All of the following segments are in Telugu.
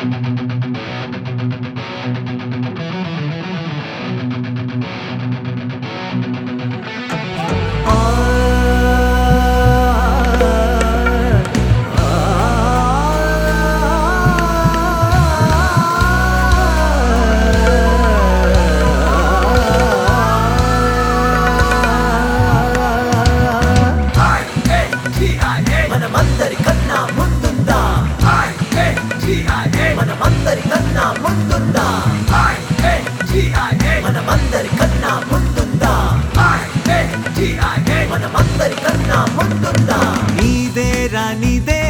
మనమందరి కన్నా ముందుందా మనమందరి కన్నా ముందుందా మనమందరి కన్నా ముందుందా మనమందరి కన్నా ముందుందా నీదేరా నీదే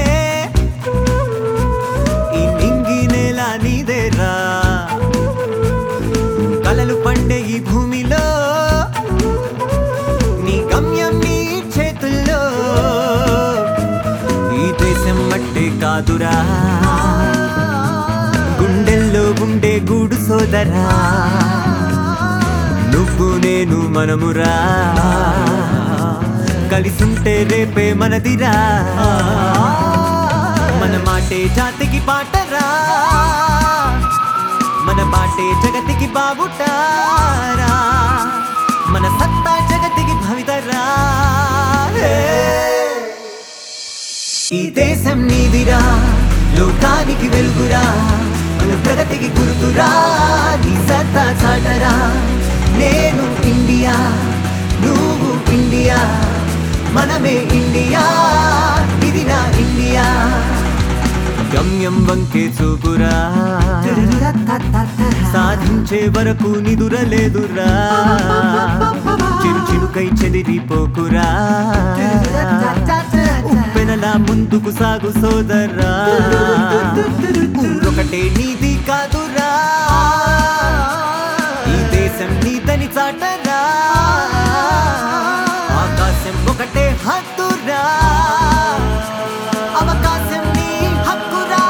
ఈ నింగి నేల నీదేరా కలలు పండే ఈ భూమిలో నీ గమ్యం నీ చేతుల్లో ఈ దేశం మట్టే కాదురా గుండెల్లో గుండె గూడు సోదరా నువ్వు నేను మనమురా కలిసుంటే రేపే మనదిరా మన మాటే జాతికి పాటరా మన బాటే జగతికి బాబుటారా మన సత్తా జగతికి భవితరా హే! ఈ దేశం నీదిరా లోకానికి వెలుగురా మన ప్రగతికి గుర్తురా నీ సత్తా చాటరా నేను ఇండియా నువ్వు ఇండియా మనమే ఇండియా ఇది నా ఇండియా గమ్యం వంకే చూపురా సాధించే వరకు నిదురలేదురా చిరు చిరుకై చెదిరిపోకురా ఉప్పెనలా ముందుకు సాగు సోదరా ఒకటే నీది కాదురా ఈ దేశం నీదని చాటరా ఆకాశం ఒకటే హద్దురా అవకాశం నీ హక్కురా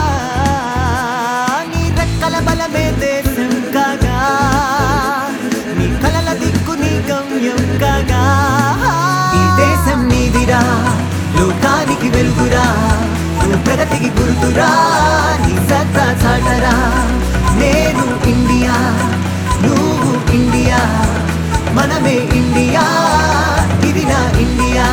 నీ రెక్కల బలమే దేశం కాగా నీ కలల దిక్కు నీ గమ్యం కాగా ఈ దేశం నీదిరా లోకానికి వెలుగురా మన ప్రగతికి గుర్తురా నీ సత్తా చాటరా నేను ఇండియా నువ్వు ఇండియా మనమే ఇండియా ఇది నా ఇండియా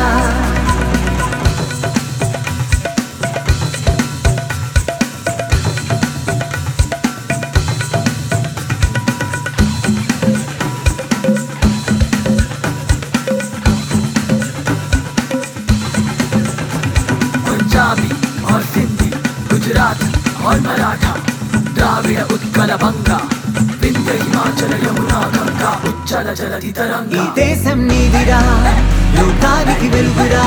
पंजाबी और सिंधी गुजरात और मराठा द्राविड़ उत्कल बंगा विंध्य हिमाचल यमुना गंगा उच्चल जलधि ఈ तरंगा దేశం నీదిరా లోకానికి వెలుగురా